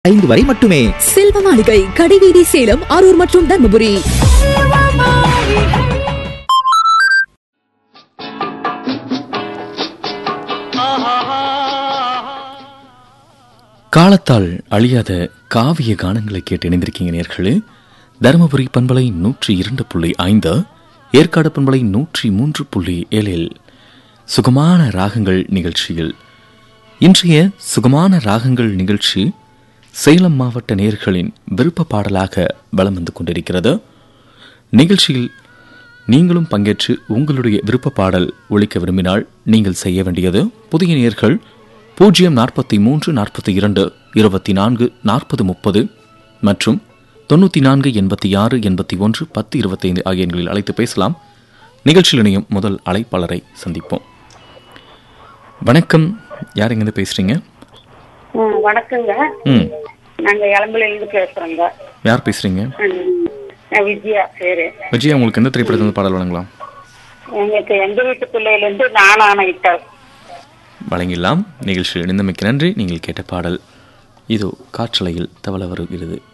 ஐந்து வரை மட்டுமே செல்வ மாளிகை கடைவீதி சேலம் அரூர் மற்றும் தர்மபுரி காலத்தால் அழியாத காவிய கானங்களை கேட்டு இணைந்திருக்கீங்க நேர்களே தருமபுரி பண்பலை நூற்றி இரண்டு புள்ளி ஐந்து ஏற்காடு பண்பலை நூற்றி மூன்று புள்ளி ஏழில் சுகமான ராகங்கள் நிகழ்ச்சியில் இன்றைய சுகமான ராகங்கள் நிகழ்ச்சி சேலம் மாவட்ட நேர்களின் விருப்ப பாடலாக வலம் வந்து கொண்டிருக்கிறது நிகழ்ச்சியில் நீங்களும் பங்கேற்று உங்களுடைய விருப்ப பாடல் ஒழிக்க விரும்பினால் நீங்கள் செய்ய வேண்டியது புதிய நேர்கள் பூஜ்ஜியம் நாற்பத்தி மூன்று நாற்பத்தி இரண்டு இருபத்தி நான்கு நாற்பது முப்பது மற்றும் தொண்ணூற்றி நான்கு எண்பத்தி ஆறு எண்பத்தி ஒன்று பத்து இருபத்தைந்து ஆகிய எண்களில் அழைத்து பேசலாம் நிகழ்ச்சியில் இணையும் முதல் அழைப்பாளரை சந்திப்போம் வணக்கம் யார் எங்கேருந்து பேசுறீங்க ம், வணக்கங்க ம் நாங்க இளம்பிலிருந்து பேசுறோங்க யார் பேசுறீங்க ம், நான் விஜயா பேரு விஜயா உங்களுக்கு எந்த திரைப்படத்திலிருந்து பாடல் வழங்கலாம் எங்களுக்கு எங்க வீட்டு பிள்ளையில இருந்து நானான விட்டால் வழங்கிடலாம் நிகழ்ச்சியில் இணைந்தமைக்கு நன்றி நீங்கள் கேட்ட பாடல் இதோ காற்றலையில் தவள வருகிறது